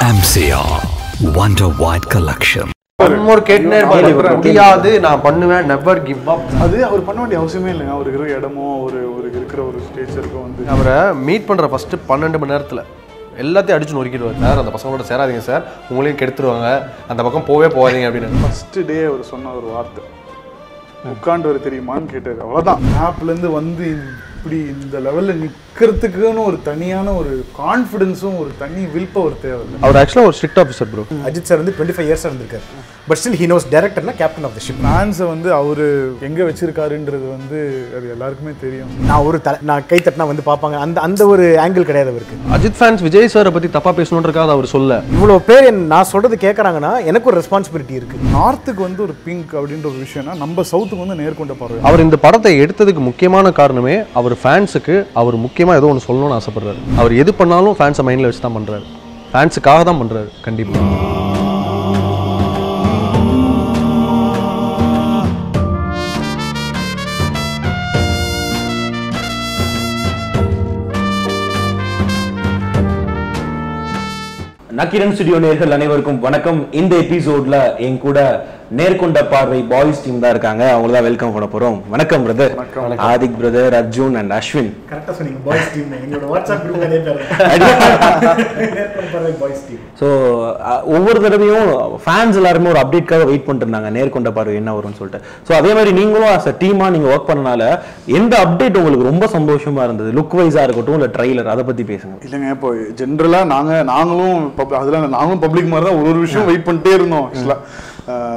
MCR Wonder White Collection. மோர் கேட்டுனே இருப்பாரு முடியாது நான் பண்ணுவேன் நெவர் கிவ் அப் அது அவர் பண்ண வேண்டிய அவசியமே இல்லைங்க அவருக்கு இருக்கிற இடமோ ஒரு ஒரு இருக்கிற ஒரு ஸ்டேச்சருக்கும் வந்து அவரை மீட் பண்ற ஃபர்ஸ்ட் பன்னெண்டு மணி நேரத்துல எல்லாத்தையும் அடிச்சு நொறுக்கிடுவார் சார் அந்த பசங்களோட சேராதீங்க சார் உங்களையும் கெடுத்துருவாங்க அந்த பக்கம் போவே போகாதீங்க அப்படின்னு ஃபர்ஸ்ட் டே அவர் சொன்ன ஒரு வார்த்தை உட்காண்டு வர தெரியுமான்னு கேட்டார் அவ்வளோதான் ஆப்லேருந்து வந்து இப்படி இந்த லெவலில் நிற்கிறதுக்குன்னு ஒரு தனியான ஒரு கான்ஃபிடென்ஸும் ஒரு தனி வில் பவர் தேவை அவர் ஆக்சுவலாக ஒரு strict officer bro Ajith sir வந்து டுவெண்ட்டி ஃபைவ் இயர்ஸ் இருந்திருக்காரு பட் ஸ்டில் ஹி நோஸ் டேரக்டர்னா கேப்டன் ஆஃப் த ஷிப் ஃபேன்ஸை வந்து அவர் எங்கே வச்சிருக்காருன்றது வந்து அது எல்லாருக்குமே தெரியும் நான் ஒரு தலை நான் கை தட்டினா வந்து பார்ப்பாங்க அந்த அந்த ஒரு ஆங்கிள் கிடையாது அவருக்கு அஜித் ஃபேன்ஸ் விஜய் சாரை பத்தி தப்பா பேசணுன்றக்காக அவர் சொல்ல இவ்வளோ பேர் என் நான் சொல்றது கேட்குறாங்கன்னா எனக்கு ஒரு ரெஸ்பான்சிபிலிட்டி இருக்கு நார்த்துக்கு வந்து ஒரு பிங்க் அப்படின்ற ஒரு விஷயம்னா நம்ம சவுத்துக்கு வந்து நேர்கொண்ட பார்வை அவர் இந்த படத்தை எடுத்ததுக்கு முக்கியமான காரணமே அவர் ஃபேன்ஸுக்கு அவர் முக்கியமாக ஏதோ ஒன்று சொல்லணும்னு ஆசைப்படுறாரு அவர் எது பண்ணாலும் ஃபேன்ஸை மைண்டில் வச்சு தான் பண்ணுறாரு ஃபேன்ஸுக்காக தான் பண்ணுறாரு கண்டிப்பாக நக்கிரன் ஸ்டுடியோ நேர்கள் அனைவருக்கும் வணக்கம் இந்த எபிசோட்ல என் கூட நேர்கொண்ட பார்வை பாய்ஸ் டீம் தான் இருக்காங்க அவங்கள தான் வெல்கம் பண்ண போறோம் வணக்கம் brother Adhik brother Arjun and Ashwin கரெக்டாக சொன்னீங்க பாய்ஸ் டீம் எங்களோட வாட்ஸ்அப் குரூப் அதே பேர் பாய்ஸ் டீம் ஸோ ஒவ்வொரு தடவையும் ஃபேன்ஸ் எல்லாருமே ஒரு அப்டேட்காக வெயிட் பண்ணிட்டு இருந்தாங்க நேர்கொண்ட பார்வை என்ன வரும்னு சொல்லிட்டு ஸோ அதே மாதிரி நீங்களும் அஸ் அ டீமா நீங்க ஒர்க் பண்ணனால எந்த அப்டேட் உங்களுக்கு ரொம்ப சந்தோஷமா இருந்தது லுக் வைஸா இருக்கட்டும் இல்ல ட்ரைலர் அதை பத்தி பேசுங்க இல்லைங்க இப்போ ஜென்ரலாக நாங்கள் நாங்களும் பப் அதில் நாங்களும் பப்ளிக் மாதிரி தான் ஒரு ஒரு விஷயம் வெயிட் பண்ணிட்டே இருந்தோம் ஆக்சுவலாக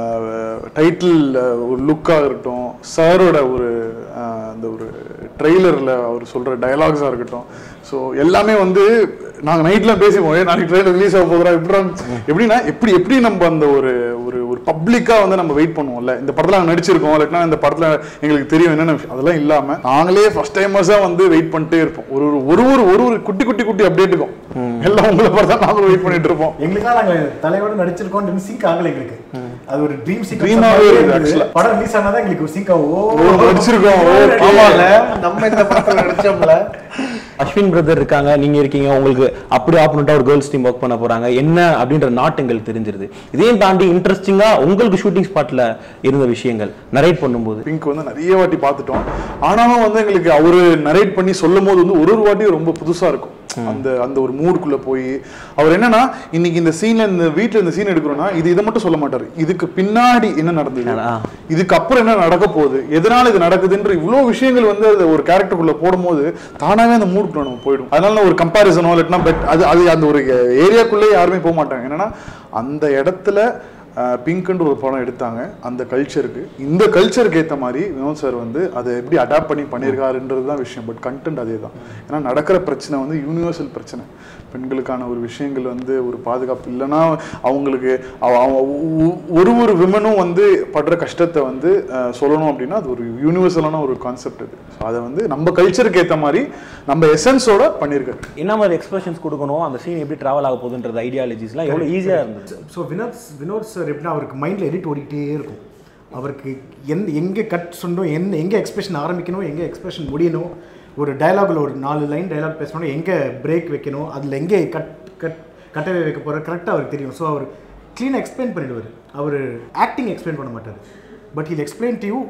டைட்டில் ஒரு லுக்காக இருக்கட்டும் சாரோட ஒரு ஆஹ், அந்த ஒரு ட்ரெய்லரில் அவர் சொல்கிற டயலாக்ஸாக இருக்கட்டும் ஸோ எல்லாமே வந்து நாங்கள் நைட்லாம் பேசிப்போம் ஏ நாளைக்கு ட்ரெய்லர் ரிலீஸ் ஆக போகிறோம் எப்படி எப்படின்னா எப்படி எப்படி நம்ம அந்த ஒரு ஒரு ஒரு பப்ளிக்காக வந்து நம்ம வெயிட் பண்ணுவோம்ல இந்த படத்தில் நாங்கள் நடிச்சிருக்கோம் இல்லாட்டினா இந்த படத்தில் எங்களுக்கு தெரியும் என்னென்ன விஷயம் அதெல்லாம் இல்லாமல் நாங்களே ஃபர்ஸ்ட் டைமர்ஸாக வந்து வெயிட் பண்ணிட்டே இருப்போம் ஒரு ஒரு ஒரு ஒரு ஒரு ஒரு குட்டி குட்டி குட்டி அப்டேட்டுக்கும் எல்லாம் உங்களை பார்த்து தான் நாங்களும் வெயிட் பண்ணிட்டு இருப்போம் எங்களுக்காக நாங்கள் தலையோட நடிச்சிருக்கோம் சிங்க் ஆகல எங்களுக்கு அது ஒரு ட்ரீம் சிங்க் Dream ஆவே இருக்கு actually. படம் ரிலீஸ் ஆனாதான் எங்களுக்கு ஒரு சிங்க் ஆகும் ஓ, நடிச்சிருக்கோம் ஓகே ஆமால நம்ம இந்த படத்தில் நடிச்சோம்ல அஸ்வின் பிரதர் இருக்காங்க நீங்க இருக்கீங்க உங்களுக்கு அப்படி ஆப்பனண்டா ஒரு கேர்ள்ஸ் டீம் ஒர்க் பண்ண போறாங்க என்ன அப்படின்ற நாட் எங்களுக்கு தெரிஞ்சிருது இதையும் தாண்டி இன்ட்ரெஸ்டிங்கா உங்களுக்கு ஷூட்டிங் ஸ்பாட்ல இருந்த விஷயங்கள் நரேட் பண்ணும்போது பிங்க் வந்து நிறைய வாட்டி பார்த்துட்டோம் ஆனாலும் வந்து எங்களுக்கு அவரு நரேட் பண்ணி சொல்லும் போது வந்து ஒரு ஒரு வாட்டியும் ரொம்ப புதுசா இருக்கும் அந்த அந்த ஒரு மூடுக்குள்ள போய் அவர் என்னன்னா இன்னைக்கு இந்த சீன்ல இந்த வீட்ல இந்த சீன் எடுக்கிறோம்னா இது இதை மட்டும் சொல்ல மாட்டாரு இதுக்கு பின்னாடி என்ன நடந்தது ஆ. இதுக்கு அப்புறம் என்ன நடக்க போகுது எதனால இது நடக்குதுன்ற இவ்வளவு விஷயங்கள் வந்து அது ஒரு கேரக்டருக்குள்ள போடும்போது தானாவே அந்த மூடுக்குள்ள நம்ம போயிடும் அதனால ஒரு கம்பாரிசனோ இல்லாட்டினா பட் அது அது அந்த ஒரு ஏரியாக்குள்ளே யாருமே போக மாட்டாங்க என்னன்னா அந்த இடத்துல பிங்க்ன்ற ஒரு படம் எடுத்தாங்க அந்த கல்ச்சருக்கு இந்த கல்ச்சருக்கு ஏற்ற மாதிரி வினோத் சார் வந்து அதை எப்படி அடாப்ட் பண்ணி பண்ணியிருக்காருன்றது தான் விஷயம் பட் கண்டென்ட் அதே தான் ஏன்னா நடக்கிற பிரச்சனை வந்து யூனிவர்சல் பிரச்சனை பெண்களுக்கான ஒரு விஷயங்கள் வந்து ஒரு பாதுகாப்பு இல்லைன்னா அவங்களுக்கு அவ- அவ- ஒ- ஒரு ஒரு விமனும் வந்து படுற கஷ்டத்தை வந்து அஹ், சொல்லணும் அப்படின்னா அது ஒரு யூனிவர்சலான ஒரு கான்செப்ட் அது ஸோ அதை வந்து நம்ம கல்ச்சருக்கு ஏற்ற மாதிரி நம்ம எசன்ஸோட பண்ணியிருக்காரு என்ன மாதிரி எக்ஸ்பிரஷன்ஸ் கொடுக்கணும் அந்த சீன் எப்படி டிராவல் ஆக போகுதுன்றது ஐடியாலஜிஸ்லாம் எவ்வளவு ஈஸியா இருந்தது ஸோ வினோத் வினோத் சார் எப்படின்னா அவருக்கு மைண்டில் எடிட் ஓடிக்கிட்டே இருக்கும் அவருக்கு எந்த எங்கே கட் சொல்லணும் எந்த எங்கே எக்ஸ்பிரஷன் ஆரம்பிக்கணும் எங்கே எக்ஸ்பிரஷன் முடியணும் ஒரு டயலாகில் ஒரு நாலு லைன் டயலாக் பேசணும் எங்கே பிரேக் வைக்கணும் அதில் எங்கே கட் கட் கட்டவே வைக்க போகிற கரெக்டாக அவருக்கு தெரியும் ஸோ அவர் க்ளீனாக எக்ஸ்பிளைன் பண்ணிடுவார் அவர் ஆக்டிங் எக்ஸ்பிளைன் பண்ண மாட்டார் but he'll explain to you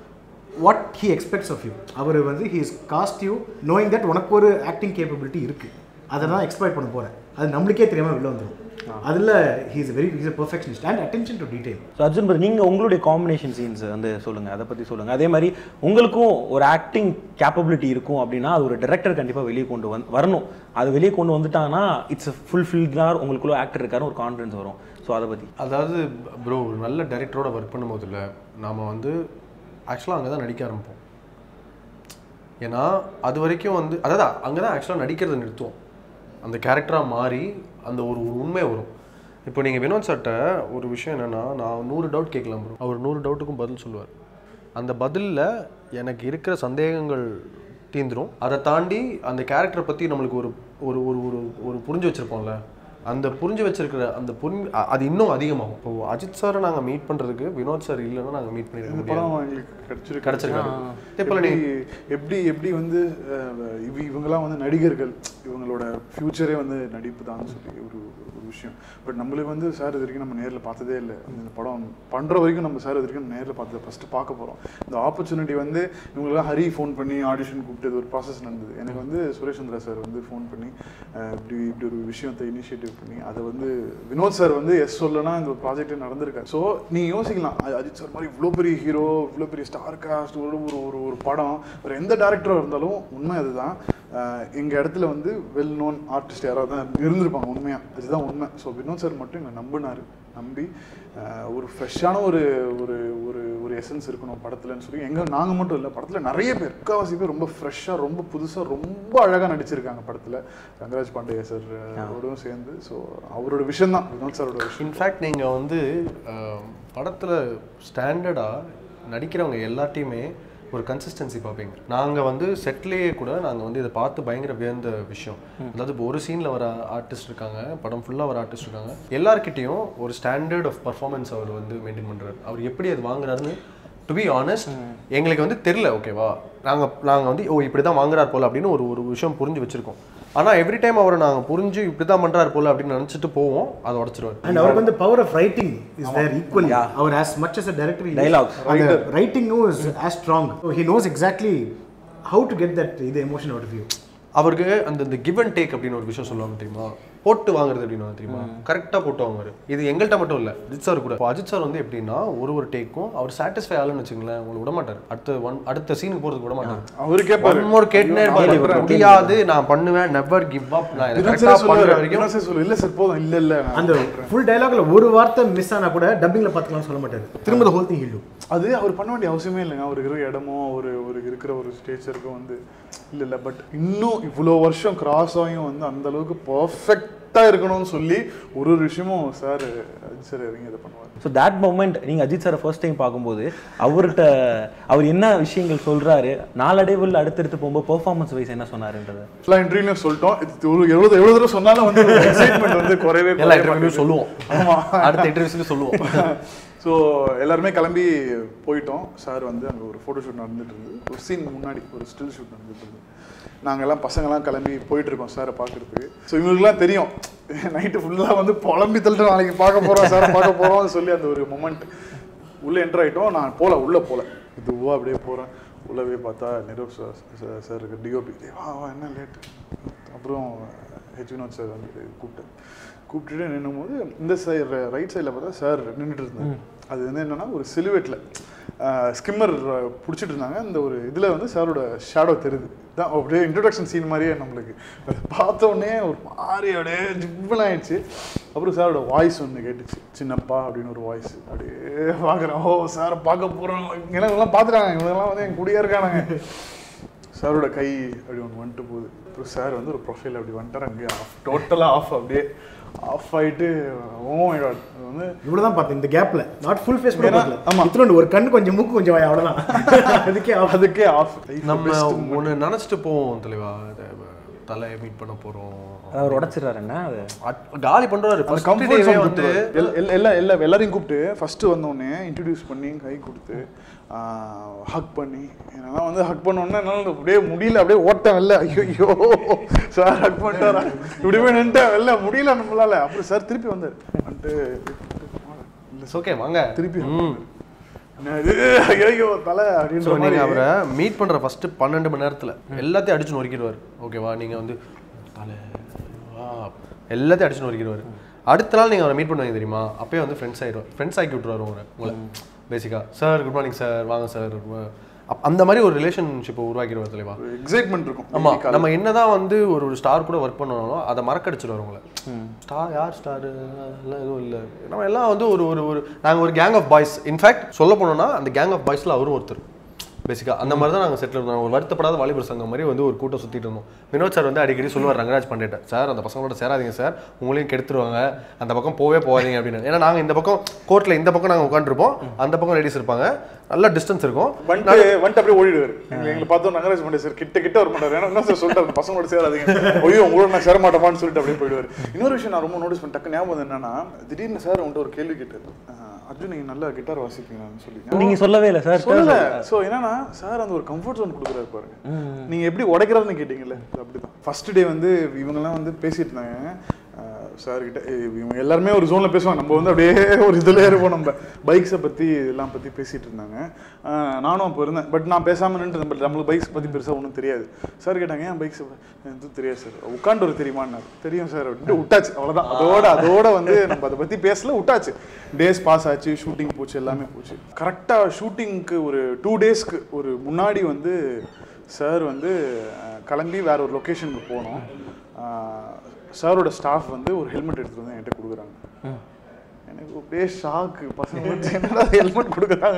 what he expects of you அவர் வந்து he is cast you knowing that உனக்கு ஒரு ஆக்டிங் கேப்பபிலிட்டி இருக்குது அதை தான் எக்ஸ்பெக்ட் பண்ண போகிறேன் அது நம்மளுக்கே தெரியாமல் வெளில வந்துடும் அதில் he is very is perfectionist and attention to detail so Arjun brother நீங்க உங்களுடைய காம்பினேஷன் சீன்ஸ் வந்து சொல்லுங்க அதை பத்தி சொல்லுங்க அதே மாதிரி உங்களுக்கும் ஒரு ஆக்டிங் கேப்பபிலிட்டி இருக்கும் அப்படின்னா அது ஒரு டைரக்டர் கண்டிப்பா வெளியே கொண்டு வந்து வரணும் அது வெளியே கொண்டு வந்துட்டாங்கன்னா இட்ஸ் ஃபுல் ஃபில்டார் உங்களுக்குள்ள ஆக்டர் இருக்காரு ஒரு கான்ஃபிடன்ஸ் வரும் ஸோ அதை பத்தி அதாவது ப்ரோ ஒரு நல்ல டைரக்டரோட ஒர்க் பண்ணும்போது இல்லை நாம் வந்து ஆக்சுவலாக அங்கே தான் நடிக்க ஆரம்பிப்போம் ஏன்னா அது வரைக்கும் வந்து அதாவது அங்கே தான் ஆக்சுவலாக நடிக்கிறத நிறுத்துவோம் அந்த கேரக்டராக மாறி அந்த ஒரு ஒரு உண்மை வரும் இப்போ நீங்கள் வினோத் சார்ட்ட ஒரு விஷயம் என்னென்னா நான் நூறு டவுட் கேட்கலாம் ப்ரோ அவர் நூறு டவுட்டுக்கும் பதில் சொல்லுவார் அந்த பதிலில் எனக்கு இருக்கிற சந்தேகங்கள் தீந்துரும் அதை தாண்டி அந்த கேரக்டரை பற்றி நம்மளுக்கு ஒரு ஒரு ஒரு ஒரு ஒரு புரிஞ்சு வச்சுருப்போம்ல அந்த புரிஞ்சு வச்சிருக்கிற அந்த புரி அ- அது இன்னும் அதிகமாகும் இப்போ அஜித் சாரை நாங்கள் மீட் பண்ணுறதுக்கு வினோத் சார் இல்லைன்னா நாங்கள் மீட் பண்ணிருக்க இந்த முடியாது படம் எங்களுக்கு கிடைச்சிருக்கு கிடைச்சிருக்காரு அதே போல எப்படி நீ எப்படி எப்படி வந்து அஹ், இவ- இவங்கெல்லாம் வந்து நடிகர்கள் இவங்களோட ஃபியூச்சரே வந்து நடிப்பு தான் சொல்லி ஒரு ஒரு விஷயம் பட் நம்மளுக்கு வந்து சார் இது வரைக்கும் நம்ம நேரில் பார்த்ததே இல்லை இந்த படம் பண்ணுற வரைக்கும் நம்ம சார் இது வரைக்கும் நேரில் பார்த்தது ஃபஸ்ட்டு பார்க்க போகிறோம் இந்த ஆப்பர்ச்சுனிட்டி வந்து இவங்கெல்லாம் ஹரி ஃபோன் பண்ணி ஆடிஷன் கூப்பிட்டு ஒரு ப்ராசஸ் நடந்தது எனக்கு வந்து சுரேஷ் சந்திரா சார் வந்து ஃபோன் பண்ணி அஹ், இப்படி இப்படி ஒரு விஷயத்தை இனிஷியேட்டிவ் பண்ணி அதை வந்து வினோத் சார் வந்து எஸ் சொல்லனா இந்த ஒரு ப்ராஜெக்டே நடந்திருக்காரு ஸோ நீங்கள் யோசிக்கலாம் அ- அஜித் சார் மாதிரி இவ்வளோ பெரிய ஹீரோ இவ்வளோ பெரிய ஸ்டார் காஸ்ட் ஒரு ஒரு ஒரு ஒரு படம் ஒரு எந்த டேரக்டராக இருந்தாலும் உண்மை அதுதான் எங்கள் இடத்துல வந்து வெல் நோன் ஆர்டிஸ்ட் யாராவது தான் இருந்திருப்பாங்க உண்மையாக அதுதான் உண்மை ஸோ வினோத் சார் மட்டும் எங்களை நம்பினார் நம்பி அஹ், ஒரு ஃப்ரெஷ்ஷான ஒரு ஒரு ஒரு ஒரு எசன்ஸ் இருக்கணும் படத்துலன்னு சொல்லி எங்க நாங்கள் மட்டும் இல்லை படத்தில் நிறைய பேர் முக்கால்வாசி பேர் ரொம்ப ஃப்ரெஷ்ஷாக ரொம்ப புதுசாக ரொம்ப அழகாக நடிச்சிருக்காங்க படத்தில் ரங்கராஜ் பாண்டே சார் அவரோடும் சேர்ந்து ஸோ அவரோட விஷயம் தான் வினோத் சாரோட விஷயம் இன்ஃபேக்ட் நீங்கள் வந்து படத்தில் ஸ்டாண்டர்டாக நடிக்கிறவங்க எல்லாத்தையுமே ஒரு கன்சிஸ்டன்சி பார்ப்பீங்க நாங்கள் வந்து செட்லேயே கூட நாங்கள் வந்து இதை பார்த்து பயங்கர வியந்த விஷயம் அதாவது இப்போ ஒரு சீனில் வர ஆர்டிஸ்ட் இருக்காங்க படம் ஃபுல்லாக வர ஆர்டிஸ்ட் இருக்காங்க எல்லார்கிட்டயும் ஒரு ஸ்டாண்டர்ட் ஆஃப் பர்ஃபார்மன்ஸ் அவர் வந்து மெயின்டைன் பண்ணுறாரு அவர் எப்படி அது வாங்குறாருன்னு டு பி ஆனஸ்ட் எங்களுக்கு வந்து தெரில ஓகேவா நாங்கள் நாங்கள் வந்து ஓ இப்படி தான் வாங்குறாரு போல அப்படின்னு ஒரு ஒரு விஷயம் புரிஞ்சு வச்சுருக்கோம் ஆனால் எவ்ரி டைம் அவரை நாங்கள் புரிஞ்சு இப்படி தான் பண்ணுறாரு போல அப்படின்னு நினச்சிட்டு போவோம் அதை உடச்சிருவார் அண்ட் அவருக்கு வந்து power of writing is there equal அவர் as much as a director he is, Dialogues. அந்த ரைட்டிங்கும் is as strong so he knows exactly how to get that இது emotion out of you அவருக்கு அந்த இந்த கிவ் அண்ட் டேக் அப்படின்னு ஒரு விஷயம் சொல்லுவாங்க தெரியுமா போட்டு வாங்குறது அப்படின்னு தெரியுமா கரெக்டாக போட்டு வாங்குவாரு இது எங்கள்கிட்ட மட்டும் இல்லை அஜித் சார் கூட இப்போ அஜித் சார் வந்து எப்படின்னா ஒரு ஒரு டேக்கும் அவர் சாட்டிஸ்ஃபை ஆகலன்னு வச்சுங்களேன் உங்களுக்கு விட மாட்டார் அடுத்த ஒன் அடுத்த சீனுக்கு போகிறதுக்கு விட மாட்டார் அவரு கேட்பாரு ஒன் மோர் கேட்டுனே இருப்பாரு முடியாது நான் பண்ணுவேன் நெவர் கிவ் அப் நான் இதை வினோத் கரெக்டாக சார் பண்ணுற சொல்லுவாரு வரைக்கும் வினோத் சார் சொல்லுவாரு இல்லை சார் போதும் இல்லை இல்லை நான் அந்த ஃபுல் டயலாக்ல ஒரு வார்த்தை மிஸ் ஆனா கூட டப்பிங்ல பார்த்துக்கலாம் சொல்ல மாட்டாரு திரும்ப ஹோல் திங் ஹில் அது அவர் பண்ண வேண்டிய அவசியமே இல்லைங்க அவர் இருக்கிற இடமோ ஒரு ஒரு இருக்கிற ஒரு ஸ்டேச்சருக்கும் வந்து இல்லை இல்லை பட் இன்னும் இவ்வளோ வருஷம் கிராஸ் ஆகியும் வந்து அந்த அளவுக்கு பர்ஃபெக்டாக இருக்கணும்னு சொல்லி ஒரு ஒரு விஷயமும் சார் அஜித் சார் இறங்கி இதை பண்ணுவார் ஸோ தட் மொமெண்ட் நீங்க அஜித் சாரை ஃபர்ஸ்ட் டைம் பார்க்கும்போது அவர்கிட்ட அவர் என்ன விஷயங்கள் சொல்றாரு நாளடைவில் அடுத்தடுத்து போகும்போது பெர்ஃபார்மன்ஸ் வைஸ் என்ன சொன்னாருன்றது எல்லா இன்டர்வியூலையும் சொல்லிட்டோம் இது ஒரு எவ்வளோ எவ்வளோ தடவை சொன்னாலும் வந்து எக்ஸைட்மெண்ட் வந்து குறையவே எல்லா குறைய இன்டர்வியூ மாட்டேங்குது. சொல்லுவோம் ஆமா. அடுத்த இன்டர்வியூஸ்க்கு சொல்லுவோம் ஸோ எல்லாருமே கிளம்பி போயிட்டோம் சார் வந்து அங்கே ஒரு ஃபோட்டோ ஷூட் நடந்துட்டு இருந்தது ஒரு சீன் முன்னாடி ஒரு ஸ்டில் ஷூட் நடந்துட்டு இருந்தது நாங்கெல்லாம் பசங்கெல்லாம் கிளம்பி போயிட்டு இருக்கோம் சாரை பார்க்கறதுக்கு ஸோ இவங்களுக்குலாம் தெரியும் நைட்டு ஃபுல்லாக வந்து புலம்பி தள்ளிட்டு நாளைக்கு பார்க்க போகிறோம் சாரை பார்க்க போகிறோம்னு சொல்லி அந்த ஒரு மொமெண்ட் உள்ளே என்டர் ஆகிட்டோம் நான் போகல உள்ளே போகல இதுவாக அப்படியே போகிறேன் உள்ளே போய் பார்த்தா நிரோப் சார் சார் சார் இருக்கு டிஓபி வா வா என்ன லேட் அப்புறம் ஹெச் வினோத் சார் வந்து கூப்பிட்டேன் கூப்பிட்டுட்டு நின்னும் போது இந்த சைடு ரைட் சைடில் பார்த்தா சார் நின்றுட்டு இருந்தாங்க அது வந்து என்னன்னா ஒரு சிலுவேட்டில் ஸ்கிம்மர் பிடிச்சிட்டு இருந்தாங்க அந்த ஒரு இதில் வந்து சாரோட ஷேடோ தெரியுது தான் அப்படியே இன்ட்ரடக்ஷன் சீன் மாதிரியே நம்மளுக்கு அது பார்த்த உடனே ஒரு மாதிரி அப்படியே ஜிப்பன் ஆயிடுச்சு அப்புறம் சாரோட வாய்ஸ் ஒன்று கேட்டுச்சு சின்னப்பா அப்படின்னு ஒரு வாய்ஸ் அப்படியே பார்க்குறேன் ஓ சாரை பார்க்க போகிறோம் இவங்கெல்லாம் பார்த்துட்டாங்க இவங்கெல்லாம் வந்து என் குடியே இருக்கானுங்க சாரோட கை அப்படி ஒன்று வந்துட்டு போகுது அப்புறம் சார் வந்து ஒரு ப்ரொஃபைல் அப்படி வந்துட்டார் அங்கே ஆஃப் டோட்டலாக ஆஃப் அப்படியே ஆஃப் ஆயிட்டு ஓ மை காட் அது வந்து இவ்வளவுதான் பார்த்தேன் இந்த கேப்ல நாட் ஃபுல் ஃபேஸ் கூட ஏன்னா- பார்க்கல ஆமா. இத்தனோண்டு ஒரு கண்ணு கொஞ்சம் மூக்கு கொஞ்சம் வாய் அவ்வளவுதான் அதுக்கே off. அதுக்கே ஆஃப் நம்ம ஒன்று நினச்சிட்டு போவோம் தெளிவா இதை தலை மீட் பண்ண போகிறோம் அதை அவர் உடச்சிடுறாரு என்ன அது காலி பண்ணுறாரு அந்த ஃபர்ஸ்ட் கம்ஃபர்ட் டேவே ஜோன் வந்து வந்து எல்லா எல்லா எல்லாரையும் கூப்பிட்டு ஃபர்ஸ்ட் வந்தோடனே இன்ட்ரடியூஸ் பண்ணி கை கொடுத்து ஹக் பண்ணி என்னெல்லாம் வந்து ஹக் பண்ணோன்னே என்னால் அப்படியே முடியல அப்படியே ஓட்டேன் வெளில ஐயோ சார் ஹக் பண்ணிட்டாரா இப்படி போய் நின்ட்டேன் வெளில முடியல நம்மளால அப்புறம் சார் திருப்பி வந்தார் வந்துட்டு இட்ஸ் ஓகே வாங்க திருப்பி hug ம் பண்ணாரு. என்னது ஐயோ தலை ஸோ அப்படின்ற நீங்கள் மாதிரி அவரை மீட் பண்ணுற ஃபஸ்ட்டு பன்னெண்டு மணி நேரத்தில் எல்லாத்தையும் அடிச்சு நொறுக்கிடுவார் ஓகேவா நீங்கள் வந்து தலை வா எல்லாத்தையும் அடிச்சு நொறுக்கிடுவார் அடுத்த நாள் நீங்கள் அவரை மீட் பண்ணுவீங்க தெரியுமா அப்பயே வந்து ஃப்ரெண்ட்ஸ் ஆயிடுவார் ஃப்ரெண்ட்ஸ் ஆக்கி விட்டுருவாரு உங்களை உங்களை பேசிக்காக சார் குட் மார்னிங் சார் வாங்க சார் அந்த மாதிரி ஒரு ரிலேஷன்ஷிப்பை உருவாக்கிடுவார் தலைவா எக்ஸைட்மெண்ட் இருக்கும் ஆமா நம்ம என்னதான் வந்து ஒரு ஒரு ஸ்டார் கூட ஒர்க் பண்ணாலும் அதை மறக்கடிச்சிடுவார் உங்களை ஸ்டார் யார் ஸ்டார் அதெல்லாம் எதுவும் இல்லை நம்ம எல்லாம் வந்து ஒரு ஒரு ஒரு நாங்கள் ஒரு கேங் ஆஃப் பாய்ஸ் இன்ஃபேக்ட் சொல்ல போனோம்னா அந்த கேங் ஆஃப் பாய்ஸில் அவரும் ஒருத்தர் பேசிக்காக அந்த மாதிரி தான் நாங்கள் செட்டில் இருந்தோம் ஒரு வருத்தப்படாத வாலிபர் சங்கம் மாதிரி வந்து ஒரு கூட்டம் சுற்றிட்டு இருந்தோம் வினோத் சார் வந்து அடிக்கடி சொல்லுவார் ரங்கராஜ் பண்டேட்ட சார் அந்த பசங்களோட சேராதீங்க சார் உங்களையும் கெடுத்துருவாங்க அந்த பக்கம் போவே போகாதீங்க அப்படின்னு ஏன்னா நாங்கள் இந்த பக்கம் கோர்ட்டில் இந்த பக்கம் நாங்கள் உட்காந்துருப்போம் அந்த பக்கம் லேடிஸ் இருப்பாங்க நல்ல டிஸ்டன்ஸ் இருக்கும் வந்துட்டு வந்துட்டு அப்படியே ஓடிடுவாரு எங்களை எங்களை பார்த்தோம் நகராஜ் பாண்டே சார் கிட்ட கிட்ட வர மாட்டாரு ஏன்னா என்ன சார் சொல்லிட்டு அந்த பசங்களோட சேராதீங்க ஐயோ உங்களோட நான் சேர மாட்டேமான்னு சொல்லிட்டு அப்படியே போயிடுவாரு இன்னொரு விஷயம் நான் ரொம்ப நோட்டீஸ் பண்ண டக்கு ஞாபகம் வந்து என்னன்னா திடீர்னு சார் உன்ட்ட ஒரு கேள்வி கேட்டாரு அஹ், அர்ஜுன் நீங்க நல்லா கிட்டார் வாசிப்பீங்கன்னு சொல்லி நீங்க சொல்லவே இல்லை சார் சொல்லல சோ என்னன்னா சார் அந்த ஒரு கம்ஃபர்ட் ஜோன் கொடுக்குறாரு பாருங்க நீங்க எப்படி உடைக்கிறாருன்னு கேட்டீங்கல்ல அது அப்படிதான் ஃபர்ஸ்ட் டே வந்து இவங்கெல்லாம் வந்து பேசிட்டு இருந்தாங்க அஹ், சார் கிட்ட இ- இவங்க எல்லாருமே ஒரு ஜோனில் பேசுவாங்க நம்ம வந்து அப்படியே ஒரு இதில் இருப்போம் நம்ம பைக்ஸை பற்றி இதெல்லாம் பற்றி பேசிகிட்டு இருந்தாங்க ஆஹ் நானும் அப்போ இருந்தேன் பட் நான் பேசாமல் நின்று பட் நம்மளுக்கு பைக்ஸ் பற்றி பெருசாக ஒன்றும் தெரியாது சார் கேட்டாங்க ஏன் பைக்ஸ் எதுவும் தெரியாது சார் உட்காந்து ஒரு தெரியுமான்னாரு தெரியும் சார் அப்படின்ட்டு விட்டாச்சு அவ்வளோதான் அதோட அதோட வந்து நம்ம அதை பற்றி பேசல விட்டாச்சு டேஸ் பாஸ் ஆச்சு ஷூட்டிங் போச்சு எல்லாமே போச்சு கரெக்டாக ஷூட்டிங்க்கு ஒரு டூ டேஸ்க்கு ஒரு முன்னாடி வந்து சார் வந்து அஹ், கிளம்பி வேற ஒரு லொக்கேஷனுக்கு போனோம் சாரோட ஸ்டாஃப் வந்து ஒரு ஹெல்மெட் எடுத்துட்டு வந்து என்கிட்ட கொடுக்குறாங்க எனக்கு அப்படியே ஷாக்கு பசங்க வந்து என்னடா ஹெல்மெட் கொடுக்குறாங்க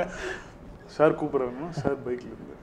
சார் கூப்பிட்றாங்கன்னா சார் பைக்கில் இருந்து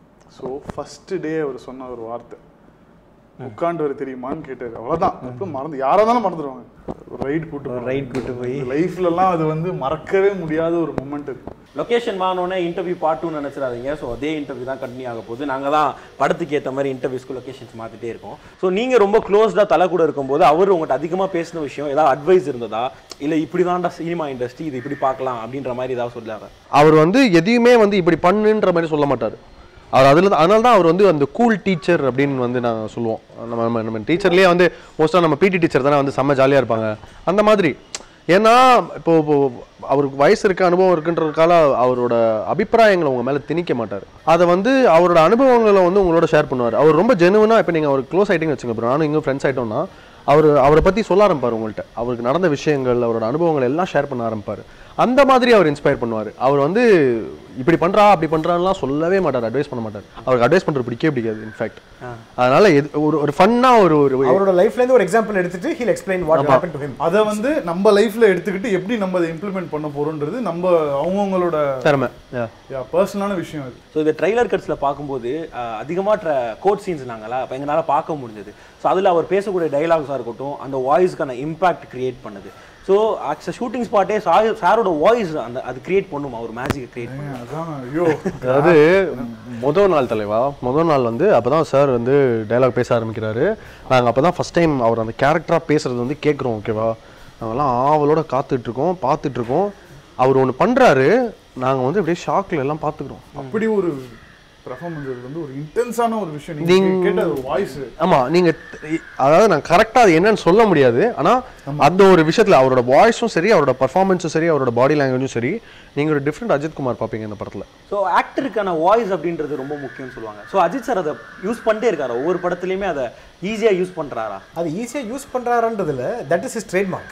ஸோ ஃபஸ்ட்டு டே அவர் சொன்ன ஒரு வார்த்தை உட்காந்து வர தெரியுமான்னு கேட்டார் அவ்வளோதான் அப்புறம் மறந்து யாராக இருந்தாலும் மறந்துடுவாங்க ஒரு ரைடு கூட்டு ரைட் கூட்டு போய் லைஃப்லலாம் அது வந்து மறக்கவே முடியாத ஒரு மூமெண்ட் அது லொகேஷன் வாங்கினோடனே இன்டர்வியூ பார்ட் டூ நினச்சிடாதீங்க ஸோ அதே இன்டர்வியூ தான் கண்டினியூ ஆக போகுது நாங்கள் தான் படத்துக்கு ஏற்ற மாதிரி இன்டர்வியூஸ்க்கு லொகேஷன்ஸ் மாற்றிட்டே இருக்கோம் ஸோ நீங்கள் ரொம்ப க்ளோஸ்டாக தலை கூட இருக்கும்போது அவர் உங்கள்கிட்ட அதிகமாக பேசின விஷயம் ஏதாவது அட்வைஸ் இருந்ததா இல்லை இப்படி தான்டா சினிமா இண்டஸ்ட்ரி இது இப்படி பார்க்கலாம் அப்படின்ற மாதிரி ஏதாவது சொல்லாங்க அவர் வந்து எதையுமே வந்து இப்படி பண்ணுன்ற மாதிரி சொல்ல மாட்டார் அவர் அதில் அதனால தான் அவர் வந்து அந்த கூல் டீச்சர் அப்படின்னு வந்து நான் சொல்லுவோம் நம்ம நம்ம நம்ம டீச்சர்லேயே வந்து மோஸ்ட்டாக நம்ம பிடி டீச்சர் தானே வந்து செம்ம ஜாலியாக இருப்பாங்க அந்த மாதிரி ஏன்னா இப்போ இப்போ அவருக்கு வயசு இருக்கு அனுபவம் இருக்குன்றதுக்கால அவரோட அபிப்பிராயங்களை உங்க மேலே திணிக்க மாட்டார் அதை வந்து அவரோட அனுபவங்களை வந்து உங்களோட ஷேர் பண்ணுவார் அவர் ரொம்ப ஜெனுவனாக இப்போ நீங்கள் அவர் க்ளோஸ் ஆகிட்டீங்கன்னு வச்சுங்க அப்புறம் நானும் இங்கே ஃப்ரெண்ட்ஸ் ஆகிட்டோம்னா அவர் அவரை பற்றி சொல்ல ஆரம்பிப்பார் உங்கள்கிட்ட அவருக்கு நடந்த விஷயங்கள் அவரோட அனுபவங்கள் எல்லாம் ஷேர் பண்ண ஆரம்பிப்பார் அந்த மாதிரி அவர் இன்ஸ்பயர் பண்ணுவார் அவர் வந்து இப்படி பண்றா அப்படி பண்றான்லாம் சொல்லவே மாட்டார் அட்வைஸ் பண்ண மாட்டார் அவருக்கு அட்வைஸ் பண்றது பிடிக்கவே பிடிக்காது இன்ஃபேக்ட் அதனால எது ஒரு ஒரு ஃபன்னா ஒரு ஒரு அவரோட லைஃப்ல இருந்து ஒரு எக்ஸாம்பிள் எடுத்துட்டு he'll explain what happen to him அதை வந்து நம்ம லைஃப்ல எடுத்துக்கிட்டு எப்படி நம்ம அதை இம்ப்ளிமெண்ட் பண்ண போறோன்றது நம்ம அவங்கவுங்களோட திறமை Yeah. பர்சனலான விஷயம் அது ஸோ இந்த ட்ரைலர் கட்ஸில் பார்க்கும்போது அதிகமாக கோட் சீன்ஸ் நாங்களா அப்போ எங்களால் பார்க்க முடிஞ்சது ஸோ அதில் அவர் பேசக்கூடிய டைலாக்ஸாக இருக்கட்டும் அந்த வாய்ஸ்க்கான இம்பாக்ட் கிரியேட் பண்ணுது ஸோ ஆக்சுவல் ஷூட்டிங் ஸ்பாட்டே சார் சாரோட வாய்ஸ் அந்த அது கிரியேட் பண்ணுமா ஒரு மேஜிக்கை கிரியேட் பண்ணும் அதான் ஐயோ அதாவது முதல் நாள் தலைவா முதல் நாள் வந்து அப்பதான் சார் வந்து டயலாக் பேச ஆரம்பிக்கிறாரு நாங்கள் அப்பதான் ஃபர்ஸ்ட் டைம் அவர் அந்த கேரக்டராக பேசுறது வந்து கேட்குறோம் ஓகேவா நாங்கெல்லாம் ஆவலோட காத்துட்டு இருக்கோம் பார்த்துட்டு இருக்கோம் அவர் ஒன்று பண்றாரு நாங்கள் வந்து அப்படியே ஷாக்ல எல்லாம் பார்த்துக்கிறோம் அப்படி ஒரு பெர்ஃபார்மன்ஸ் அது வந்து ஒரு இன்டென்ஸான ஒரு விஷயம் நீங்க கேட்ட ஒரு வாய்ஸ் ஆமா நீங்க த- அதாவது நான் கரெக்டா அது என்னன்னு சொல்ல முடியாது ஆனா அந்த ஒரு விஷயத்துல அவரோட வாய்ஸும் சரி அவரோட பர்ஃபார்மன்ஸும் சரி அவரோட பாடி லாங்குவேஜும் சரி நீங்க ஒரு டிஃப்ரெண்ட் அஜித் குமார் பார்ப்பீங்க இந்த படத்துல ஸோ ஆக்டருக்கான வாய்ஸ் அப்படின்றது ரொம்ப முக்கியம்னு சொல்லுவாங்க ஸோ அஜித் சார் அதை யூஸ் பண்ணிட்டே இருக்காரு ஒவ்வொரு படத்துலையுமே அதை ஈஸியாக யூஸ் பண்ணுறாரா அது ஈஸியா யூஸ் பண்றாருன்றதுல தட் இஸ் இஸ் ட்ரேட்மார்க்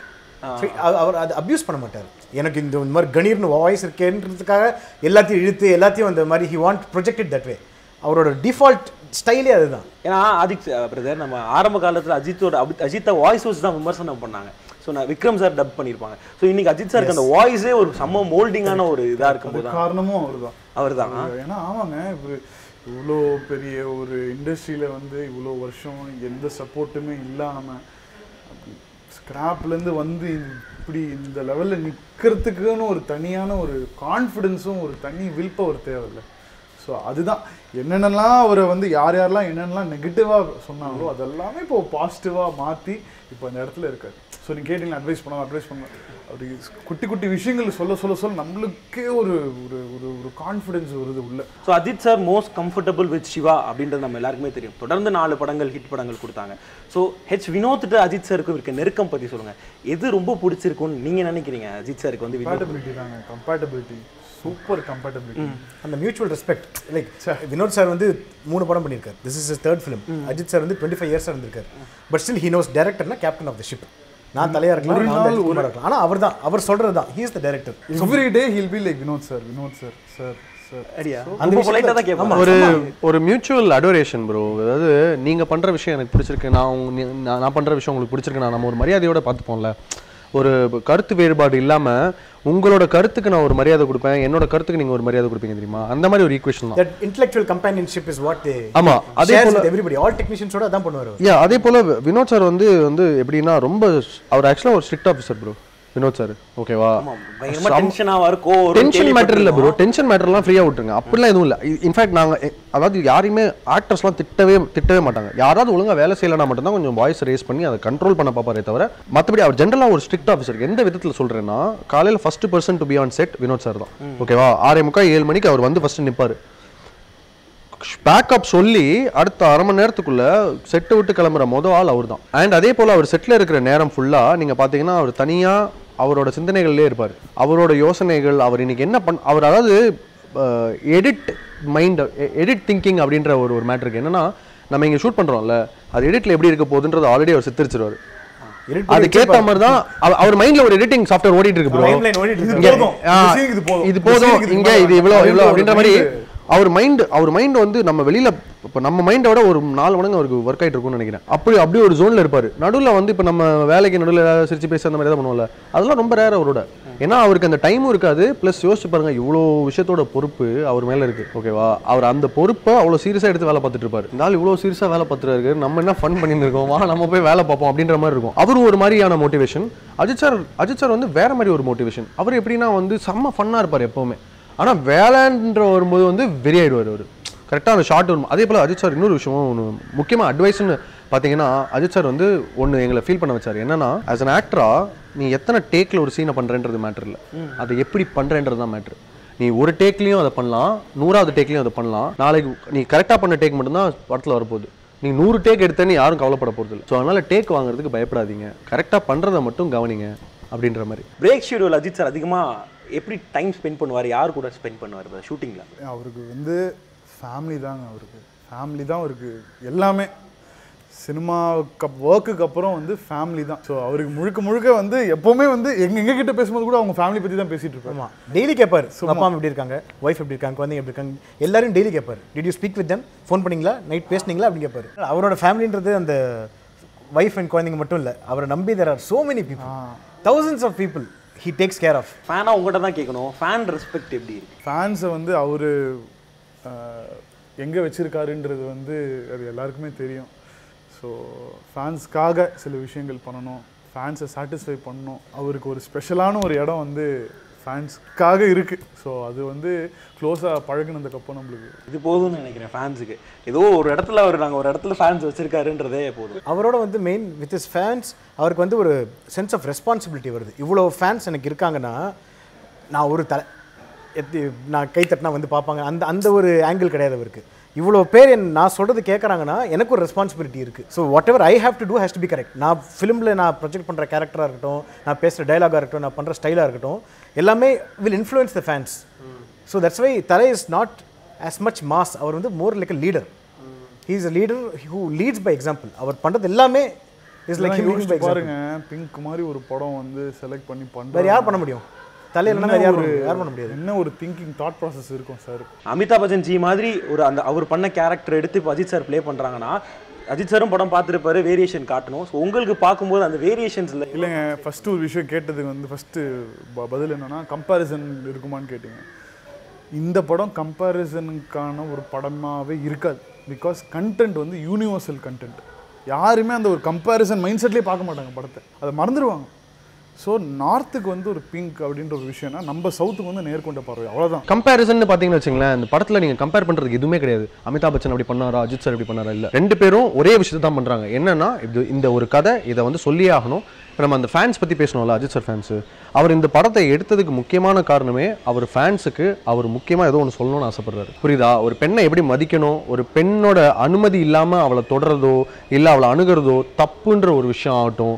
அவர் அது அப்யூஸ் பண்ண மாட்டார் எனக்கு இந்த இந்த மாதிரி கணீர்னு வாய்ஸ் இருக்கேன்றதுக்காக எல்லாத்தையும் இழுத்து எல்லாத்தையும் அந்த மாதிரி he want projected that way அவரோட டிஃபால்ட் ஸ்டைலே அதுதான் ஏன்னா ஆதிக் பிரதர் நம்ம ஆரம்ப காலத்தில் அஜித்தோட அபி- அஜித்தை வாய்ஸ் வச்சு தான் விமர்சனம் பண்ணாங்க ஸோ நான் விக்ரம் சார் டப் பண்ணியிருப்பாங்க ஸோ இன்னைக்கு அஜித் சாருக்கு அந்த வாய்ஸே ஒரு செம்ம மோல்டிங்கான ஒரு இதாக இருக்கும்போது தான் காரணமும் அவர்தான் அவர் தான் ஏன்னா ஆமாங்க இப்போ இவ்வளோ பெரிய ஒரு இண்டஸ்ட்ரியில் வந்து இவ்வளோ வருஷம் எந்த சப்போர்ட்டுமே இல்லாமல் ஸ்க்ராப்லேருந்து வந்து இப்படி இந்த லெவலில் நிற்கிறதுக்குன்னு ஒரு தனியான ஒரு கான்ஃபிடென்ஸும் ஒரு தனி வில் பவர் தேவையில்ல ஸோ அதுதான் என்னென்னலாம் அவரை வந்து யார் யாரெல்லாம் என்னென்னலாம் நெகட்டிவாக சொன்னாங்களோ அதெல்லாமே இப்போ பாசிட்டிவாக மாற்றி இப்போ அந்த இடத்துல இருக்காரு ஸோ நீ கேட்டீங்க அட்வைஸ் பண்ணலாம் அட்வைஸ் பண்ணலாம் அப்படி குட்டி குட்டி விஷயங்கள் சொல்ல சொல்ல சொல்ல நம்மளுக்கே ஒரு ஒரு ஒரு ஒரு கான்ஃபிடென்ஸ் வருது உள்ள so Ajith sir most comfortable with Siva அப்படின்றது நம்ம எல்லாருக்குமே தெரியும் தொடர்ந்து நாலு படங்கள் ஹிட் படங்கள் கொடுத்தாங்க ஸோ ஹெச் வினோத்துட்டு அஜித் சாருக்கு இருக்க நெருக்கம் பற்றி சொல்லுங்க எது ரொம்ப பிடிச்சிருக்கும்னு நீங்க நினைக்கிறீங்க அஜித் சாருக்கு வந்து வினோத் கம்பேட்டபிலிட்டி தாங்க கம்பேட்டபிலிட்டி சூப்பர் கம்பேட்டபிலிட்டி அந்த mutual respect like Vinoth sir வந்து மூணு படம் பண்ணியிருக்காரு this is third film Ajith sir வந்து டுவெண்ட்டி ஃபைவ் இயர்ஸ் இருந்திருக்காரு பட் ஸ்டில் ஹி நோஸ் டேரக்டர்னா கேப்டன் ஆஃப் த ஷிப் நான் தலையா இருக்கலாம் ஒரு நான் நாள் அஜித் குமாரா இருக்கலாம் ஆனால் அவர் தான் அவர் சொல்றது தான் he is the director every day he'll be like Vinoth sir Vinoth sir sir sir அடியா அந்த அந்த விஷயத்துல- பொலைட்டாக தான் கேட்பாங்க ஒரு ஒரு மியூச்சுவல் அடோரேஷன் ப்ரோ அதாவது நீங்க பண்ற விஷயம் எனக்கு பிடிச்சிருக்கு நான் உங்க- நீ- நான் நான் பண்ற விஷயம் உங்களுக்கு பிடிச்சிருக்கு நான் நம்ம ஒரு மரியாதையோட பார்த்துப்போம்ல ஒரு கருத்து வேறுபாடு இல்லாம உங்களோட கருத்துக்கு நான் ஒரு மரியாதை கொடுப்பேன் என்னோட கருத்துக்கு நீங்க ஒரு மரியாதை கொடுப்பீங்க தெரியுமா அந்த மாதிரி ஒரு ஈக்குவேஷன் தான் that intellectual companionship is what they ஆமா அதே போல எவ்ரிபடி ஆல் டெக்னீஷியன்ஸோட அதான் பண்ணுவார் அவர் யா அதே போல வி- வினோத் சார் வந்து வந்து எப்படின்னா ரொம்ப அவர் ஆக்சுவலாக ஒரு strict officer bro Vinoth sir ஓகேவா பயங்கரமா டென்ஷனாக இருக்கும் ஒரு டென்ஷன் மேட்டர் இல்ல ப்ரோ டென்ஷன் மேட்டர்லாம் ஃப்ரீயா விட்டுருங்க அப்படிலாம் எதுவும் இல்ல இன்ஃபேக்ட் நாங்க எ- அதாவது யாரையுமே ஆக்டர்ஸ்லாம் திட்டவே திட்டவே மாட்டாங்க யாராவது ஒழுங்கா வேலை செய்யலைனா மட்டும்தான் கொஞ்சம் வாய்ஸ் ரேஸ் பண்ணி அதை கண்ட்ரோல் பண்ண பார்ப்பாரே தவிர மத்தபடி அவர் ஜென்ரலா ஒரு ஸ்ட்ரிக்ட் ஆஃபீஸர் எந்த விதத்துல சொல்றேன்னா காலையில first person to be on set Vinoth sir தான் ஓகேவா ஆறே முக்கால் ஏழு மணிக்கு அவர் வந்து ஃபர்ஸ்ட் நிப்பாரு பேக்கப் சொல்லி அடுத்த அரை மணி நேரத்துக்குள்ள செட்டை விட்டு கிளம்புற மொதல் ஆள் அவர் தான் அண்ட் அதே போல் அவர் செட்டில் இருக்கிற நேரம் ஃபுல்லாக நீங்கள் பார்த்தீங்கன்னா அவர் தனியாக அவரோட சிந்தனைகள்லேயே இருப்பார் அவரோட யோசனைகள் அவர் இன்னைக்கு என்ன பண் அவர் அதாவது எடிட் மைண்ட் எடிட் திங்கிங் அப்படின்ற ஒரு ஒரு மேட்ருக்கு என்னன்னா நம்ம இங்கே ஷூட் பண்ணுறோம்ல அது எடிட்டில் எப்படி இருக்க போகுதுன்றது ஆல்ரெடி அவர் சித்தரிச்சிருவார் Edit பண்ணி அதுக்கேற்ற மாதிரி தான் அவ- அவர் மைண்ட்ல ஒரு எடிட்டிங் சாஃப்ட்வேர் ஓடிட்டு இருக்கு bro. Timeline ஓடிட்டு இருக்கு. இங்க- போதும். ஆ, இந்த scene இது போதும். இது இந்த போதும் scene இது இங்க போதும். இது இவ்வளோ அப்படின்ற இவ்வளோ ஒரு அப்படின்ற மாதிரி mind. அவர் மைண்ட் அவர் மைண்ட் வந்து நம்ம வெளியில இப்போ நம்ம மைண்டை விட ஒரு நாலு மடங்கு அவருக்கு ஒர்க் ஆயிட்டு இருக்கும்னு நினைக்கிறேன் அப்படி அப்படி ஒரு ஜோன்ல இருப்பாரு நடுவுல வந்து இப்போ நம்ம வேலைக்கு நடுவுல ஏதாவது சிரிச்சு பேசி அந்த மாதிரி தான் பண்ணுவோம்ல அதெல்லாம் ரொம்ப ரேர் அவரோட ஏன்னா அவருக்கு அந்த டைமும் இருக்காது ப்ளஸ் யோசிச்சு பாருங்க இவ்வளோ விஷயத்தோட பொறுப்பு அவர் மேல இருக்கு ஓகேவா அவர் அந்த பொறுப்பை அவ்வளோ சீரியஸா எடுத்து வேலை பார்த்துட்டு இருப்பாரு இந்த ஆள் இவ்வளோ சீரியஸா வேலை பார்த்துட்டு நம்ம என்ன ஃபன் பண்ணிட்டு இருக்கோம் வா நம்ம போய் வேலை பார்ப்போம் அப்படின்ற மாதிரி இருக்கும் அவரும் ஒரு மாதிரியான motivation Ajith sir Ajith sir வந்து வேற மாதிரி ஒரு மோட்டிவேஷன் அவர் எப்படின்னா வந்து செம்ம ஃபன்னா இருப்பார் எப்பவுமே ஆனா வேலைன்ற வரும்போது வந்து வெறி ஆயிடுவார் அவர் கரெக்டாக அந்த ஷார்ட் வரும் அதே போல் அஜித் சார் இன்னொரு விஷயம் ஒன்று முக்கியமாக அட்வைஸ்னு பார்த்தீங்கன்னா அஜித் சார் வந்து ஒன்று எங்களை ஃபீல் பண்ண வச்சார் என்னன்னா ஆஸ் an ஆக்டரா நீ எத்தனை டேக்கில் ஒரு சீனை பண்ணுறன்றது மேட்ரு இல்லை அதை எப்படி பண்ணுறன்றது தான் மேட்ரு நீ ஒரு டேக்லேயும் அதை பண்ணலாம் நூறாவது டேக்லேயும் அதை பண்ணலாம் நாளைக்கு நீ கரெக்டாக பண்ண டேக் மட்டும்தான் படத்தில் வரப்போகுது நீ நூறு டேக் எடுத்தேன்னு யாரும் கவலைப்பட போகிறது இல்லை ஸோ அதனால் டேக் வாங்குறதுக்கு பயப்படாதீங்க கரெக்டாக பண்ணுறதை மட்டும் கவனிங்க அப்படின்ற மாதிரி பிரேக் ஷெடியூல் அஜித் சார் அதிகமாக எப்படி டைம் ஸ்பெண்ட் பண்ணுவார் யார் கூட ஸ்பெண்ட் பண்ணுவார் ஷூட்டிங்கில் அவருக்கு வந்து ஃபேமிலி தாங்க அவருக்கு ஃபேமிலி தான் அவருக்கு எல்லாமே சினிமா ஒர்க்குக்கு அப்புறம் வந்து ஃபேமிலி தான் ஸோ அவருக்கு முழுக்க முழுக்க வந்து எப்போவுமே வந்து எங்க எங்க கிட்ட பேசும்போது கூட அவங்க ஃபேமிலி பற்றி தான் பேசிட்டு இருப்பாரு ஆமா டெய்லி கேட்பாரு உங்க அப்பா அம்மா எப்படி இருக்காங்க ஒய்ஃப் எப்படி இருக்காங்க குழந்தைங்க எப்படி இருக்காங்க எல்லாரும் டெய்லி கேட்பாரு did you speak with them phone பண்ணீங்களா நைட் பேசுனீங்களா அப்படின்னு கேட்பாரு அவரோட ஃபேமிலின்றது அந்த ஒய்ஃப் அண்ட் குழந்தைங்க மட்டும் இல்லை அவரை நம்பி there are so many people thousands of people he takes care of ஃபேனாக உங்கள்கிட்ட தான் கேட்கணும் ஃபேன் ரெஸ்பெக்ட் எப்படி இருக்கு ஃபேன்ஸை வந்து அவர் எங்கே வச்சிருக்காருன்றது வந்து அது எல்லாருக்குமே தெரியும் ஸோ ஃபேன்ஸ்க்காக சில விஷயங்கள் பண்ணணும் ஃபேன்ஸை சாட்டிஸ்ஃபை பண்ணணும் அவருக்கு ஒரு ஸ்பெஷலான ஒரு இடம் வந்து ஃபேன்ஸ்க்காக இருக்குது ஸோ அது வந்து க்ளோஸாக பழகுனதுக்கப்புறம் நம்மளுக்கு இது போதும்னு நினைக்கிறேன் ஃபேன்ஸுக்கு ஏதோ ஒரு இடத்துல அவர் நாங்கள் ஒரு இடத்துல ஃபேன்ஸ் வச்சிருக்காருன்றதே போதும் அவரோட வந்து மெயின் வித் இஸ் ஃபேன்ஸ் அவருக்கு வந்து ஒரு சென்ஸ் ஆஃப் ரெஸ்பான்சிபிலிட்டி வருது இவ்வளோ ஃபேன்ஸ் எனக்கு இருக்காங்கன்னா நான் ஒரு தலை எத்தி நான் கை தட்டினா வந்து பார்ப்பாங்க அந்த அந்த ஒரு ஆங்கிள் கிடையாது அவருக்கு இவ்வளோ பேர் என் நான் சொல்கிறது கேட்குறாங்கன்னா எனக்கு ஒரு ரெஸ்பான்சிபிலிட்டி இருக்குது so whatever I have to do has to be correct நான் ஃபிலிமில் நான் ப்ரொஜெக்ட் பண்ணுற கேரக்டராக இருக்கட்டும் நான் பேசுகிற டைலாகாக இருக்கட்டும் நான் பண்ணுற ஸ்டைலாக இருக்கட்டும் எல்லாமே will influence the fans so that's why Thala is not as much mass அவர் வந்து more like a leader he is a leader who leads by example அவர் பண்ணுறது எல்லாமே இஸ் லைக் இதெல்லாம் ஹிம் யோசிச்சு பை எக்ஸாம்பிள் பாருங்க பிங்க் மாதிரி ஒரு படம் வந்து செலக்ட் பண்ணி வேறு பண்ணுறாரு யார் பண்ண முடியும் தலையிலனா வேறு யார் பண்ண முடியும்? யார் பண்ண முடியாது என்ன ஒரு திங்கிங் தாட் ப்ராசஸ் இருக்கும் சார் அமிதாப் பச்சன் ஜி மாதிரி ஒரு அந்த அவர் பண்ண கேரக்டர் எடுத்து இப்போ அஜித் சார் ப்ளே பண்ணுறாங்கன்னா அஜித் சாரும் படம் பார்த்துருப்பாரு வேரியேஷன் காட்டணும் ஸோ உங்களுக்கு பார்க்கும்போது அந்த வேரியேஷன்ஸில் இல்லைங்க ஃபஸ்ட்டு ஒரு விஷயம் கேட்டதுக்கு வந்து ஃபஸ்ட்டு பதில் என்னன்னா கம்பேரிசன் இருக்குமான்னு கேட்டிங்க இந்த படம் கம்பேரிசனுக்கான ஒரு படமாகவே இருக்காது பிகாஸ் கண்டென்ட் வந்து யூனிவர்சல் கண்டென்ட் யாருமே அந்த ஒரு கம்பேரிசன் மைண்ட் செட்லேயே பார்க்க மாட்டாங்க படத்தை அதை மறந்துடுவாங்க ஸோ நார்த்துக்கு வந்து ஒரு பிங்க் அப்படின்ற ஒரு விஷயம்னா நம்ம சவுத்துக்கு வந்து நேர்கொண்ட பார்வை அவ்வளோதான் கம்பேரிசன் பார்த்தீங்கன்னு வச்சுங்களேன் இந்த படத்தில் நீங்கள் கம்பேர் பண்ணுறதுக்கு எதுவுமே கிடையாது அமிதாப் பச்சன் அப்படி பண்ணாரா அஜித் சார் இப்படி பண்ணாரா இல்லை ரெண்டு பேரும் ஒரே விஷயத்தை தான் பண்ணுறாங்க என்னன்னா இது இந்த ஒரு கதை இதை வந்து சொல்லியே ஆகணும் இப்போ நம்ம அந்த ஃபேன்ஸ் பற்றி பேசணும்ல அஜித் சார் ஃபேன்ஸு அவர் இந்த படத்தை எடுத்ததுக்கு முக்கியமான காரணமே அவர் ஃபேன்ஸுக்கு அவர் முக்கியமாக ஏதோ ஒன்று சொல்லணும்னு ஆசைப்படுறாரு புரியுதா ஒரு பெண்ணை எப்படி மதிக்கணும் ஒரு பெண்ணோட அனுமதி இல்லாமல் அவளை தொடர்றதோ இல்லை அவளை அணுகிறதோ தப்புன்ற ஒரு விஷயம் ஆகட்டும்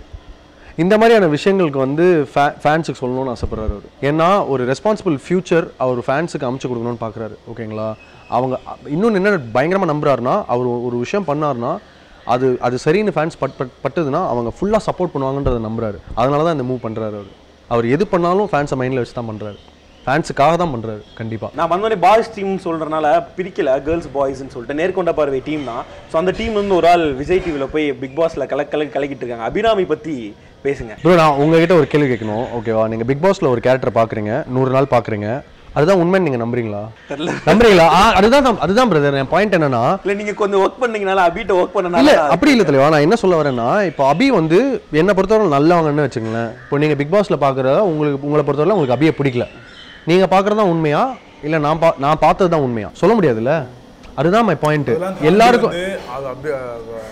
இந்த மாதிரியான விஷயங்களுக்கு வந்து ஃபேன்ஸுக்கு சொல்லணும்னு ஆசைப்படுறாரு அவர் ஏன்னா ஒரு ரெஸ்பான்சிபிள் ஃபியூச்சர் அவர் ஃபேன்ஸுக்கு அமைச்சு கொடுக்கணும்னு பார்க்குறாரு ஓகேங்களா அவங்க இன்னொன்று என்ன பயங்கரமாக நம்புறாருன்னா அவர் ஒரு விஷயம் பண்ணாருன்னா அது அது சரின்னு ஃபேன்ஸ் பட் பட் பட்டுதுன்னா அவங்க ஃபுல்லாக சப்போர்ட் பண்ணுவாங்கன்றதை நம்புறாரு அதனால தான் இந்த மூவ் பண்ணுறாரு அவர் அவர் எது பண்ணாலும் ஃபேன்ஸை மைண்டில் வச்சு தான் பண்ணுறாரு ஃபேன்ஸுக்காக தான் பண்ணுறாரு கண்டிப்பாக நான் வந்தோடனே பாய்ஸ் டீம் சொல்றதுனால பிரிக்கல கேர்ள்ஸ் பாய்ஸ்னு சொல்லிட்டு நேர்கொண்ட பார்வை டீம் தான் ஸோ அந்த டீம் வந்து ஒரு ஆள் விஜய் டிவியில் போய் பிக் பாஸ்ல கலக்க கலக்க கலக்கிட்டு இருக்காங்க அபிராமி பத்தி பேசுங்க ப்ரோ நான் உங்ககிட்ட ஒரு கேள்வி கேட்கணும் ஓகேவா நீங்கள் பிக் பாஸ்ல ஒரு கேரக்டர் பார்க்குறீங்க நூறு நாள் பார்க்குறீங்க அதுதான் உண்மைன்னு நீங்கள் நம்புறீங்களா தெரியல நம்புறீங்களா ஆ, அதுதான் நான்- அதுதான் பிரதர் என் பாயிண்ட் என்னன்னா இல்ல நீங்க கொஞ்சம் ஒர்க் பண்ணீங்கனால அபிட்ட ஒர்க் இல்ல பண்ணனால அப்படி இல்ல தலைவா நான் என்ன சொல்ல வரேன்னா இப்போ அபி வந்து என்னை பொறுத்தவரை நல்லவங்கன்னு வச்சுங்களேன் இப்போ நீங்க பிக் பாஸ்ல பாக்குறத உங்களுக்கு உங்களை பொறுத்தவரை உங்களுக்கு அபியை பிடிக்கல நீங்க பாக்குறது தான் உண்மையா இல்ல நான் பா நான் பார்த்தது தான் உண்மையா சொல்ல முடியாதுல்ல அதுதான் மை பாயிண்ட் எல்லாருக்கும் வந்து அது அபி அஹ்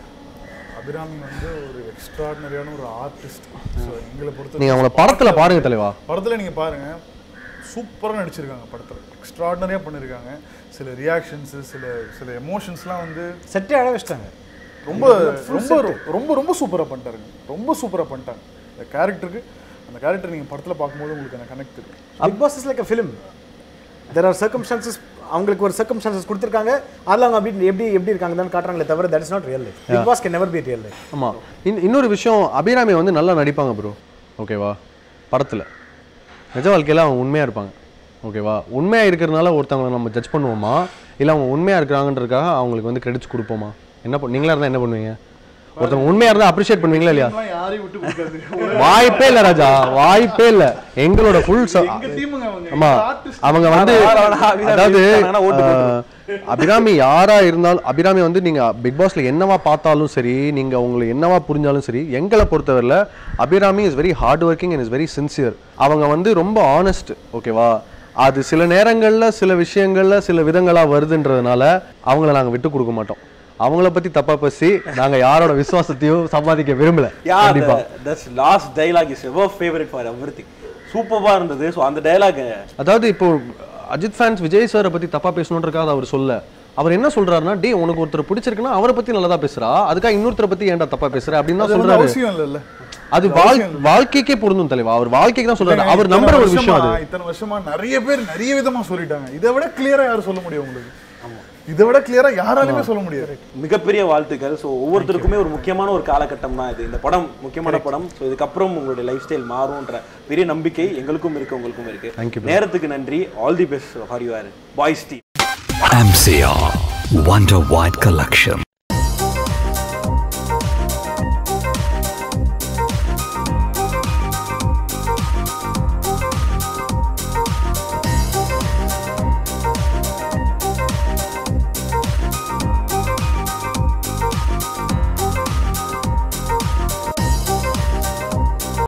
அபிராமி வந்து ஒரு எக்ஸ்ட்ராடினரியான ஒரு ஆர்டிஸ்ட் ஸோ எங்களை பொறுத்த நீங்க அவங்கள படத்துல பாருங்க தலைவா படத்தில் நீங்கள் பாருங்க சூப்பராக நடிச்சிருக்காங்க படத்தில் எக்ஸ்ட்ராடனரியாக பண்ணியிருக்காங்க சில ரியாக்ஷன்ஸு சில சில எமோஷன்ஸ்லாம் வந்து செட்டே அழ வச்சிட்டாங்க ரொம்ப ரொம்ப ரொம்ப ரொம்ப சூப்பராக பண்ணிட்டாருங்க ரொம்ப சூப்பராக பண்ணிட்டாங்க இந்த கேரக்டருக்கு அந்த கேரக்டர் நீங்கள் படத்தில் பார்க்கும்போது உங்களுக்கு அந்த கனெக்ட் இருக்கு Bigg Boss is like a film there are circumstances அவங்களுக்கு ஒரு சர்க்கம்ஸ்டான்சஸ் கொடுத்துருக்காங்க அதில் அவங்க அப்படி எப்படி எப்படி இருக்காங்கன்னு காட்டுறாங்களே தவிர that is not real life Bigg Boss can never be real life ஆமாம் இன் இன்னொரு விஷயம் அபிராமி வந்து நல்லா நடிப்பாங்க ப்ரோ ஓகேவா படத்தில் நிஜ வாழ்க்கையில் அவங்க உண்மையாக இருப்பாங்க ஓகேவா உண்மையாக இருக்கிறதுனால ஒருத்தவங்களை நம்ம ஜட்ஜ் பண்ணுவோமா இல்லை அவங்க உண்மையாக இருக்கிறாங்கன்றதுக்காக அவங்களுக்கு வந்து கிரெடிட்ஸ் கொடுப்போமா என்ன பண்ண நீங்களா இருந்தால் என்ன பண்ணுவீங்க ஒருத்தவங்க உண்மையாக இருந்தால் அப்ரிஷியேட் பண்ணுவீங்களா இல்லையா யாரையும் விட்டு கொடுக்காது வாய்ப்பே இல்லை ராஜா வாய்ப்பே இல்லை எங்களோட ஃபுல் டீமுங்க அவங்க ஆமா அவங்க வந்து அதாவது ஆஹ், அபிராமி யாரா இருந்தாலும் அபிராமி வந்து நீங்க பிக் பாஸ்ல என்னவா பார்த்தாலும் சரி நீங்க உங்களுக்கு என்னவா புரிஞ்சாலும் சரி எங்களை பொறுத்தவரையில Abhirami is very hard working and is very sincere அவங்க வந்து ரொம்ப ஆனஸ்ட் ஓகேவா அது சில நேரங்கள்ல சில விஷயங்கள்ல சில விதங்களா வருதுன்றதுனால அவங்கள நாங்க விட்டு கொடுக்க மாட்டோம் அவங்கள பத்தி தப்பா பேசி நாங்க யாரோட விசுவாசத்தையும் சம்பாதிக்க விரும்பல கண்டிப்பா that's last dialogue is ever favourite for everything சூப்பராக இருந்தது ஸோ அந்த டைலாக் அதாவது இப்போ அஜித் ஃபேன்ஸ் விஜய் சாரை பத்தி தப்பா பேசணுன்றக்காக அவர் சொல்ல அவர் என்ன சொல்றாருன்னா டேய் உனக்கு ஒருத்தர் பிடிச்சிருக்குன்னா அவரை பத்தி நல்லதா பேசுறா அதுக்காக இன்னொருத்தரை பத்தி ஏன்டா தப்பா பேசுற அப்படின்னு தான் அது வந்து சொல்றாரு அவசியம் இல்லைல்ல அது வாழ் வாழ்க்கைக்கே பொருந்தும் தலைவா அவர் வாழ்க்கைக்கு தான் சொல்றாரு அவர் இத்தனை நம்புற ஒரு விஷயம் வருஷமா, அது இத்தனை வருஷமா நிறைய பேர் நிறைய விதமா சொல்லிட்டாங்க இதை விட கிளியரா யாரும் சொல்ல முடியும் உங்களுக்கு இதை விட கிளியரா யாராலுமே சொல்ல முடியாது மிகப்பெரிய வாழ்த்துக்கள் ஸோ ஒவ்வொருத்தருக்குமே ஒரு முக்கியமான ஒரு காலகட்டம் தான் இது இந்த படம் முக்கியமான படம் ஸோ இதுக்கப்புறம் உங்களுடைய லைஃப் ஸ்டைல் மாறும்ன்ற பெரிய நம்பிக்கை எங்களுக்கும் இருக்கு உங்களுக்கும் Thank you, இருக்கு bro. நேரத்துக்கு நன்றி all the best for your boys team MCR Wonder White Collection.